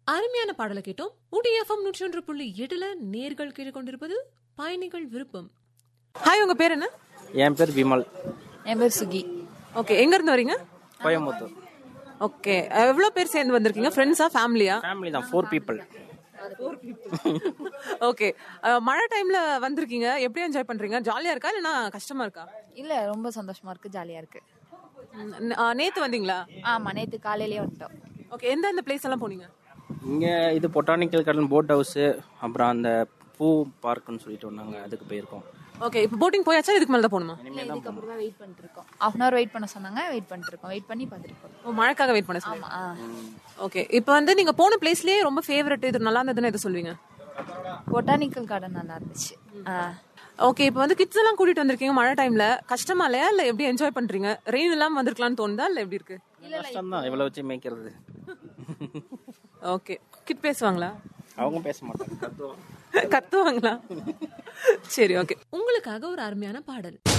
அருமையான பாடலை கேட்டோம் ஊட்டி எஃப்எம் நூற்றி ஒன்று புள்ளி எட்டுல நேர்கள் கேட்டுக்கொண்டிருப்பது பயணிகள் விருப்பம் ஹாய் உங்க பேர் என்ன என் பேர் விமல் என் பேர் சுகி ஓகே எங்க இருந்து வரீங்க கோயம்புத்தூர் ஓகே எவ்வளவு பேர் சேர்ந்து வந்திருக்கீங்க ஃப்ரெண்ட்ஸா ஃபேமிலியா ஃபேமிலி தான் ஃபோர் பீப்புள் ஓகே மழை டைம்ல வந்திருக்கீங்க எப்படி என்ஜாய் பண்றீங்க ஜாலியா இருக்கா இல்லைன்னா கஷ்டமா இருக்கா இல்ல ரொம்ப சந்தோஷமா இருக்கு ஜாலியா இருக்கு ம், ந- ஆ, நேத்து வந்தீங்களா ஆமா நேத்து காலையிலேயே வந்துட்டோம் ஓகே எந்தெந்த பிளேஸ் எல்லாம் போனீங்க இங்கே இது பொட்டானிக்கல் கார்டன் போட் ஹவுஸு அப்புறம் அந்த பூ பார்க்குன்னு சொல்லிட்டு வந்தாங்க அதுக்கு போயிருக்கோம் ஓகே இப்போ போட்டிங் போயாச்சா இதுக்கு மேல தான் போகணுமா இல்ல இதுக்கப்புறம் தான் வெயிட் பண்ணிட்டு இருக்கோம் ஹாஃப் அன் அவர் வெயிட் பண்ண சொன்னாங்க வெயிட் பண்ணிட்டு இருக்கோம் வெயிட் பண்ணி பார்த்துட்டு இருக்கோம் ஓ மழைக்காக வெயிட் பண்ண சொல்லி ஆமா ஆ. ஓகே இப்போ வந்து நீங்க போன பிளேஸ்லயே ரொம்ப ஃபேவரட் இது நல்லா இருந்ததுன்னு எது சொல்வீங்க பொட்டானிக்கல் கார்டன் நல்லா இருந்துச்சு ஆ. ஓகே இப்போ வந்து கிட்ஸ் எல்லாம் கூட்டிட்டு வந்திருக்கீங்க மழை டைம்ல கஷ்டமா இல்லையா இல்ல எப்படி என்ஜாய் பண்றீங்க ரெயின் எல்லாம் வந்திருக்கலாம்னு தோணுதா இல்ல எப்படி இருக்கு கஷ்டம் தான் இவ்வளோ வச்சு மேய்க்கிறது ஓகே கிட் பேசுவாங்களா அவங்க பேச மாட்டாங்க கத்துவாங்க. கத்துவாங்களா சரி ஓகே உங்களுக்காக ஒரு அருமையான பாடல்